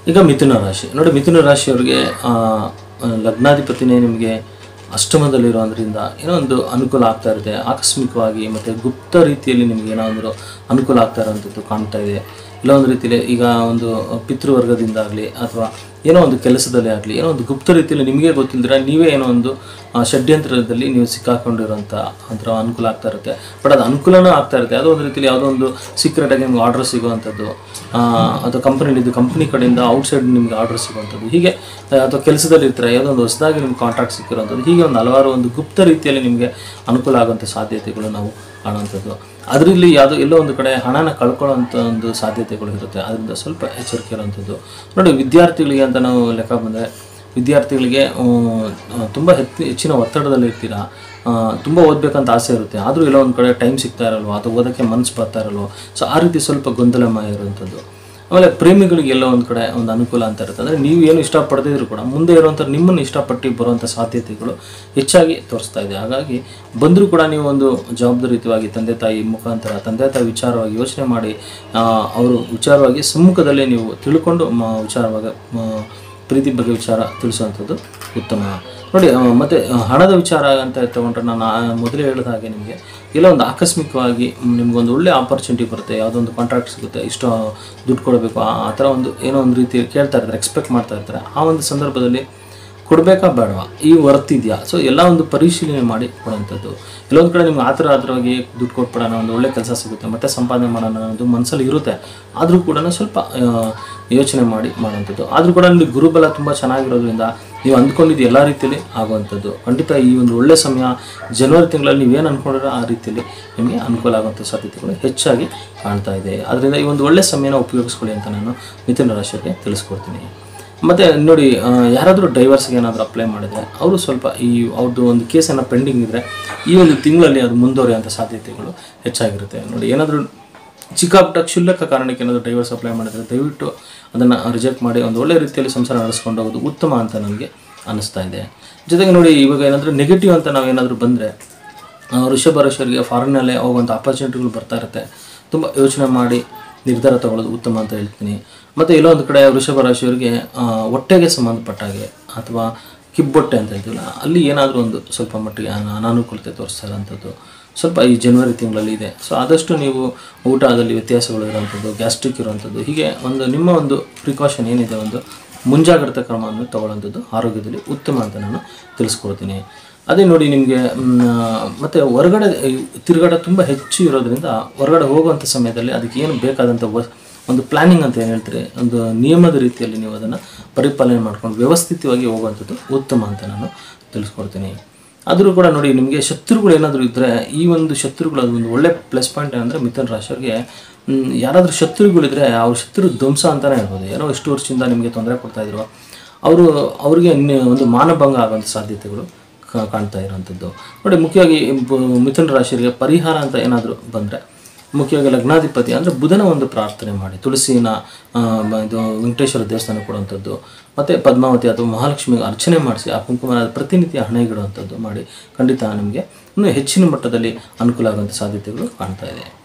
ಈಗ ಮಿಥುನ ರಾಶಿ ನೋಡಿ ಮಿಥುನ ರಾಶಿಯವರಿಗೆ ಆ, ಆ, ಲಗ್ನಾಧಿಪತಿನೇ ನಿಮಗೆ ಅಷ್ಟಮದಲ್ಲಿರೋದ್ರಿಂದ ಏನೋ ಒಂದು ಅನುಕೂಲ ಆಗ್ತಾ ಇರುತ್ತೆ ಆಕಸ್ಮಿಕವಾಗಿ ಮತ್ತು ಗುಪ್ತ ರೀತಿಯಲ್ಲಿ ನಿಮಗೆ ಏನೋ ಒಂದು ಅನುಕೂಲ ಆಗ್ತಾ ಇರೋವಂಥದ್ದು ಕಾಣ್ತಾ ಇದೆ ಇಲ್ಲ ಒಂದು ರೀತಿಯಲ್ಲಿ ಈಗ ಒಂದು ಪಿತೃವರ್ಗದಿಂದ ಆಗಲಿ ಅಥವಾ ಏನೋ ಒಂದು ಕೆಲಸದಲ್ಲೇ ಆಗಲಿ ಏನೋ ಒಂದು ಗುಪ್ತ ರೀತಿಯಲ್ಲಿ ನಿಮಗೆ ಗೊತ್ತಿಲ್ಲದ್ರೆ ನೀವೇ ಏನೋ ಒಂದು ಆ, ಷಡ್ಯಂತ್ರದಲ್ಲಿ ನೀವು ಸಿಕ್ಕಾಕೊಂಡಿರೋಂಥ ಒಂಥರ ಅನುಕೂಲ ಆಗ್ತಾ ಇರುತ್ತೆ ಬಟ್ ಅದು ಅನುಕೂಲನೂ ಆಗ್ತಾ ಇರುತ್ತೆ ಯಾವುದೋ ಒಂದು ರೀತಿಯಲ್ಲಿ ಯಾವುದೋ ಒಂದು ಸೀಕ್ರೆಟಾಗಿ ನಿಮ್ಗೆ ಆರ್ಡರ್ ಸಿಗುವಂಥದ್ದು ಆ, ಅಥವಾ ಕಂಪ್ನಿಲಿದ್ದು ಕಂಪ್ನಿ ಕಡೆಯಿಂದ ಔಟ್ಸೈಡ್ ನಿಮ್ಗೆ ಆರ್ಡರ್ ಸಿಗುವಂಥದ್ದು ಹೀಗೆ ಆ, ಅಥವಾ ಕೆಲಸದಲ್ಲಿ ಇರ್ತಾರೆ ಯಾವುದೋ ಒಂದು ಹೊಸದಾಗಿ ನಿಮ್ಗೆ ಕಾಂಟ್ರಾಕ್ಟ್ ಸಿಕ್ಕಿರೋಂಥದ್ದು ಹೀಗೆ ಒಂದು ಹಲವಾರು ಒಂದು ಗುಪ್ತ ರೀತಿಯಲ್ಲಿ ನಿಮಗೆ ಅನುಕೂಲ ಆಗುವಂಥ ಸಾಧ್ಯತೆಗಳು ನಾವು ಕಾಣುವಂಥದ್ದು ಅದರಲ್ಲಿ ಯಾವುದೋ ಎಲ್ಲೋ ಒಂದು ಕಡೆ ಹಣನ ಕಳ್ಕೊಳ್ಳೋಂಥ ಒಂದು ಸಾಧ್ಯತೆಗಳು ಇರುತ್ತೆ ಅದರಿಂದ ಸ್ವಲ್ಪ ಎಚ್ಚರಿಕೆ ಇರುವಂಥದ್ದು ನೋಡಿ ವಿದ್ಯಾರ್ಥಿಗಳಿಗೆ ಅಂತ ನಾವು ಲೆಕ್ಕ ಬಂದರೆ ವಿದ್ಯಾರ್ಥಿಗಳಿಗೆ ತುಂಬ ಹೆಚ್ಚು ಹೆಚ್ಚಿನ ಒತ್ತಡದಲ್ಲಿ ಇರ್ತೀರಾ ತುಂಬ ಓದಬೇಕಂತ ಆಸೆ ಇರುತ್ತೆ ಆದರೂ ಎಲ್ಲೋ ಒಂದು ಕಡೆ ಟೈಮ್ ಸಿಗ್ತಾ ಇರಲ್ವೋ ಅಥವಾ ಓದೋಕ್ಕೆ ಮನಸ್ಸು ಬರ್ತಾ ಇರಲ್ವೋ ಸೊ ಆ ರೀತಿ ಸ್ವಲ್ಪ ಗೊಂದಲಮಯ ಇರುವಂಥದ್ದು ಆಮೇಲೆ ಪ್ರೇಮಿಗಳಿಗೆ ಎಲ್ಲೋ ಒಂದು ಕಡೆ ಒಂದು ಅನುಕೂಲ ಅಂತ ಇರುತ್ತೆ ಅಂದರೆ ನೀವು ಏನು ಇಷ್ಟಪಡದಿದ್ರು ಕೂಡ ಮುಂದೆ ಇರುವಂಥ ನಿಮ್ಮನ್ನು ಇಷ್ಟಪಟ್ಟು ಬರುವಂಥ ಸಾಧ್ಯತೆಗಳು ಹೆಚ್ಚಾಗಿ ತೋರಿಸ್ತಾ ಇದೆ ಹಾಗಾಗಿ ಬಂದರೂ ಕೂಡ ನೀವು ಒಂದು ಜವಾಬ್ದಾರಿಯುತವಾಗಿ ತಂದೆ ತಾಯಿ ಮುಖಾಂತರ ತಂದೆ ತಾಯಿ ವಿಚಾರವಾಗಿ ಯೋಚನೆ ಮಾಡಿ ಆ, ಅವರು ವಿಚಾರವಾಗಿ ಸಮ್ಮುಖದಲ್ಲೇ ನೀವು ತಿಳ್ಕೊಂಡು ಮ ವಿಚಾರವಾಗಿ ಮ- ಪ್ರೀತಿ ಬಗ್ಗೆ ವಿಚಾರ ತಿಳಿಸುವಂಥದ್ದು ಉತ್ತಮ ನೋಡಿ ಆ, ಮತ್ತೆ ಆ, ಹಣದ ವಿಚಾರ ಅಂತ ತಗೊಂಡ್ರೆ ನಾನು ಆ ಮೊದಲೇ ಹೇಳಿದ ಹಾಗೆ ನಿಮಗೆ ಎಲ್ಲ ಒಂದು ಆಕಸ್ಮಿಕವಾಗಿ ಮ್, ನಿಮ್ಗೊಂದು ಒಳ್ಳೆ ಆಪರ್ಚುನಿಟಿ ಬರುತ್ತೆ ಯಾವುದೋ ಒಂದು ಕಾಂಟ್ರಾಕ್ಟ್ ಸಿಗುತ್ತೆ ಇಷ್ಟು ದುಡ್ಡು ಕೊಡಬೇಕು ಆ ಆ ಥರ ಒಂದು ಏನೋ ಒಂದು ರೀತಿ ಕೇಳ್ತಾ ಇರ್ತಾರೆ ಎಕ್ಸ್ಪೆಕ್ಟ್ ಮಾಡ್ತಾ ಇರ್ತಾರೆ ಆ ಒಂದು ಸಂದರ್ಭದಲ್ಲಿ ಕೊಡಬೇಕಾ ಬೇಡವಾ ಈ ವರ್ತ್ ಇದೆಯಾ ಸೊ ಎಲ್ಲ ಒಂದು ಪರಿಶೀಲನೆ ಮಾಡಿ ಕೊಡುವಂಥದ್ದು ಕೆಲವೊಂದು ಕಡೆ ನಿಮ್ಗೆ ಆ ಥರ ಆದ್ರವಾಗಿ ದುಡ್ಡು ಕೊಟ್ಬಿಡೋಣ ಒಂದು ಒಳ್ಳೆ ಕೆಲಸ ಸಿಗುತ್ತೆ ಮತ್ತೆ ಸಂಪಾದನೆ ಮಾಡೋಣ ಅನ್ನೋದು ಮನಸ್ಸಲ್ಲಿ ಇರುತ್ತೆ ಆದರೂ ಕೂಡ ಸ್ವಲ್ಪ ಆ, ಯೋಚನೆ ಮಾಡಿ ಮಾಡುವಂಥದ್ದು ಆದರೂ ಕೂಡ ನಿಮಗೆ ಗುರುಬಲ ತುಂಬ ಚೆನ್ನಾಗಿರೋದ್ರಿಂದ ನೀವು ಅಂದ್ಕೊಂಡಿದ್ದು ಎಲ್ಲ ರೀತಿಯಲ್ಲಿ ಆಗುವಂಥದ್ದು ಖಂಡಿತ ಈ ಒಂದು ಒಳ್ಳೆ ಸಮಯ ಜನವರಿ ತಿಂಗಳಲ್ಲಿ ನೀವೇನು ಅಂದ್ಕೊಂಡಿರೋ ಆ ರೀತಿಯಲ್ಲಿ ನಿಮಗೆ ಅನುಕೂಲ ಆಗುವಂಥ ಸಾಧ್ಯತೆಗಳು ಹೆಚ್ಚಾಗಿ ಕಾಣ್ತಾ ಇದೆ ಅದರಿಂದ ಈ ಒಂದು ಒಳ್ಳೆ ಸಮಯನ ಉಪಯೋಗಿಸ್ಕೊಳ್ಳಿ ಅಂತ ನಾನು ಮಿಥುನ ರಾಶಿಗೆ ತಿಳಿಸ್ಕೊಡ್ತೀನಿ ಮತ್ತು ನೋಡಿ ಆ, ಯಾರಾದರೂ ಡೈವರ್ಸ್ಗೆ ಏನಾದರೂ ಅಪ್ಲೈ ಮಾಡಿದರೆ ಅವರು ಸ್ವಲ್ಪ ಈ ಅವ್ರದ್ದು ಒಂದು ಕೇಸನ್ನು ಪೆಂಡಿಂಗ್ ಇದ್ದರೆ ಈ ಒಂದು ತಿಂಗಳಲ್ಲಿ ಅದು ಮುಂದುವರಿಯುವಂಥ ಸಾಧ್ಯತೆಗಳು ಹೆಚ್ಚಾಗಿರುತ್ತೆ ನೋಡಿ ಏನಾದರೂ ಚಿಕ್ಕ ಪುಟ್ಟ ಕ್ಷುಲ್ಲಕ ಕಾರಣಕ್ಕೆ ಏನಾದರೂ ಡೈವರ್ಸ್ ಅಪ್ಲೈ ಮಾಡಿದರೆ ದಯವಿಟ್ಟು ಅದನ್ನು ರಿಜೆಕ್ಟ್ ಮಾಡಿ ಒಂದು ಒಳ್ಳೆ ರೀತಿಯಲ್ಲಿ ಸಂಸಾರ ನಡೆಸ್ಕೊಂಡು ಹೋಗೋದು ಉತ್ತಮ ಅಂತ ನನಗೆ ಅನ್ನಿಸ್ತಾ ಇದೆ ಜೊತೆಗೆ ನೋಡಿ ಇವಾಗ ಏನಾದರೂ ನೆಗೆಟಿವ್ ಅಂತ ನಾವು ಏನಾದರೂ ಬಂದರೆ ಋಷಭ ರಾಶಿಯವರಿಗೆ ಫಾರಿನಲ್ಲೇ ಹೋಗುವಂಥ ಆಪರ್ಚುನಿಟಿಗಳು ಬರ್ತಾ ಇರುತ್ತೆ ತುಂಬ ಯೋಚನೆ ಮಾಡಿ ನಿರ್ಧಾರ ತಗೊಳ್ಳೋದು ಉತ್ತಮ ಅಂತ ಹೇಳ್ತೀನಿ ಮತ್ತು ಎಲ್ಲೋ ಒಂದು ಕಡೆ ವೃಷಭ ರಾಶಿಯವರಿಗೆ ಆ, ಹೊಟ್ಟೆಗೆ ಸಂಬಂಧಪಟ್ಟ ಹಾಗೆ ಅಥವಾ ಕಿಬ್ಬೊಟ್ಟೆ ಅಂತ ಹೇಳ್ತೀವಲ್ಲ ಅಲ್ಲಿ ಏನಾದರೂ ಒಂದು ಸ್ವಲ್ಪ ಮಟ್ಟಿಗೆ ಅನ- ಅನಾನುಕೂಲತೆ ತೋರಿಸ್ತಾ ಇರೋಂಥದ್ದು ಸ್ವಲ್ಪ ಈ ಜನವರಿ ತಿಂಗಳಲ್ಲಿ ಇದೆ ಸೊ ಆದಷ್ಟು ನೀವು ಊಟದಲ್ಲಿ ವ್ಯತ್ಯಾಸಗಳು ಇರುವಂಥದ್ದು ಗ್ಯಾಸ್ಟ್ರಿಕ್ ಇರುವಂಥದ್ದು ಹೀಗೆ ಒಂದು ನಿಮ್ಮ ಒಂದು ಪ್ರಿಕಾಷನ್ ಏನಿದೆ ಒಂದು ಮುಂಜಾಗ್ರತಾ ಕ್ರಮವನ್ನು ತಗೊಳ್ಳುವಂಥದ್ದು ಆರೋಗ್ಯದಲ್ಲಿ ಉತ್ತಮ ಅಂತ ನಾನು ತಿಳಿಸ್ಕೊಡ್ತೀನಿ ಅದೇ ನೋಡಿ ನಿಮಗೆ ಮತ್ತು ಹೊರಗಡೆ ಈ ತಿರುಗಾಟ ತುಂಬ ಹೆಚ್ಚು ಇರೋದ್ರಿಂದ ಹೊರಗಡೆ ಹೋಗುವಂಥ ಸಮಯದಲ್ಲಿ ಅದಕ್ಕೆ ಏನು ಬೇಕಾದಂಥ ವ- ಒಂದು ಪ್ಲ್ಯಾನಿಂಗ್ ಅಂತ ಏನು ಹೇಳ್ತಾರೆ ಒಂದು ನಿಯಮದ ರೀತಿಯಲ್ಲಿ ನೀವು ಅದನ್ನು ಪರಿಪಾಲನೆ ಮಾಡ್ಕೊಂಡು ವ್ಯವಸ್ಥಿತವಾಗಿ ಹೋಗುವಂಥದ್ದು ಉತ್ತಮ ಅಂತ ನಾನು ತಿಳಿಸ್ಕೊಡ್ತೀನಿ ಆದರೂ ಕೂಡ ನೋಡಿ ನಿಮಗೆ ಶತ್ರುಗಳು ಏನಾದರೂ ಇದ್ದರೆ ಈ ಒಂದು ಶತ್ರುಗಳು ಅದು ಒಂದು ಒಳ್ಳೆ ಪ್ಲಸ್ ಪಾಯಿಂಟ್ ಏನಂದರೆ ಮಿಥುನ ರಾಶಿಯವರಿಗೆ ಮ್, ಯಾರಾದರೂ ಶತ್ರುಗಳಿದ್ರೆ ಅವ್ರ ಶತ್ರು ಧ್ವಂಸ ಅಂತಲೇ ಹೇಳ್ಬೋದು ಏನೋ ಎಷ್ಟು ವರ್ಷದಿಂದ ನಿಮಗೆ ತೊಂದರೆ ಕೊಡ್ತಾಯಿದ್ರು ಅವರು ಅವರಿಗೆ ಒಂದು ಮಾನಭಂಗ ಆಗುವಂಥ ಸಾಧ್ಯತೆಗಳು ಕಾ- ಕಾಣ್ತಾ ಇರೋವಂಥದ್ದು ನೋಡಿ ಮುಖ್ಯವಾಗಿ ಬ- ಮಿಥುನ ರಾಶಿಯವರಿಗೆ ಪರಿಹಾರ ಅಂತ ಏನಾದರೂ ಬಂದರೆ ಮುಖ್ಯವಾಗಿ ಲಗ್ನಾಧಿಪತಿ ಅಂದರೆ ಬುಧನ ಒಂದು ಪ್ರಾರ್ಥನೆ ಮಾಡಿ ತುಳಸಿನ ಆ, ಬ- ಇದು ವೆಂಕಟೇಶ್ವರ ದೇವಸ್ಥಾನ ಕೊಡುವಂಥದ್ದು ಮತ್ತು ಪದ್ಮಾವತಿ ಅಥವಾ ಮಹಾಲಕ್ಷ್ಮಿಗೆ ಅರ್ಚನೆ ಮಾಡಿಸಿ ಆ ಕುಂಕುಮನ ಪ್ರತಿನಿತ್ಯ ಹಣೆಗಿಡುವಂಥದ್ದು ಮಾಡಿ ಖಂಡಿತ ನಿಮಗೆ ಇನ್ನೂ ಹೆಚ್ಚಿನ ಮಟ್ಟದಲ್ಲಿ ಅನುಕೂಲ ಆಗುವಂಥ ಸಾಧ್ಯತೆಗಳು ಕಾಣ್ತಾ ಇದೆ